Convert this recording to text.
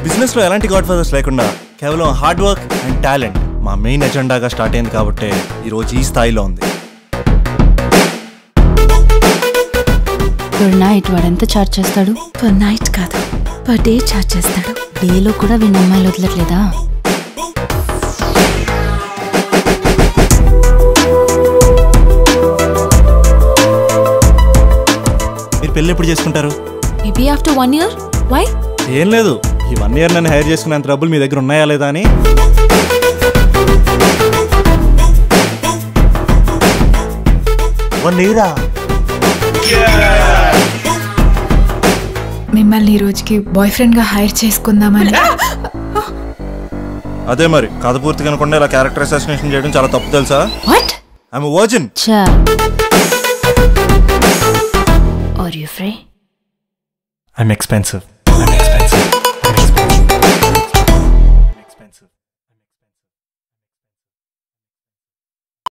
business లో ఎలాంటి God fathers లేకుండా కేవలం హార్డ్ వర్క్ అండ్ టాలెంట్ మా మెయిన్ ఎజెండాగా స్టార్ట్ అయింది కాబట్టి ఈ రోజు ఈ స్థాయిలో ఉంది పర్ నైట్ వాడు ఎంత చార్జ్ చేస్తాడు పర్ నైట్ కాదు పర్ డే చార్జ్ చేస్తాడు డేలో కూడా వీడిని అమ్మాయిలు వదలట్లేదా మీరు పెళ్ళి ఎప్పుడు చేసుకుంటారు maybe after one year why ఏం లేదు ఈ వన్ ఇయర్ నన్ను హైర్ చేసుకునేంత డబ్బులు మీ దగ్గర ఉన్నాయా లేదా అని వన్ ఇయరా మిమ్మల్ని ఈ రోజుకి బాయ్ ఫ్రెండ్ గా హైర్ చేసుకుందామని అదే మరి కథ పూర్తి కనుకుండా ఇలా క్యారెక్టర్ అసాసినేషన్ చేయడం చాలా తప్పు తెలుసా వాట్ ఐఎమ్ వర్జిన్ చా are you free I'm expensive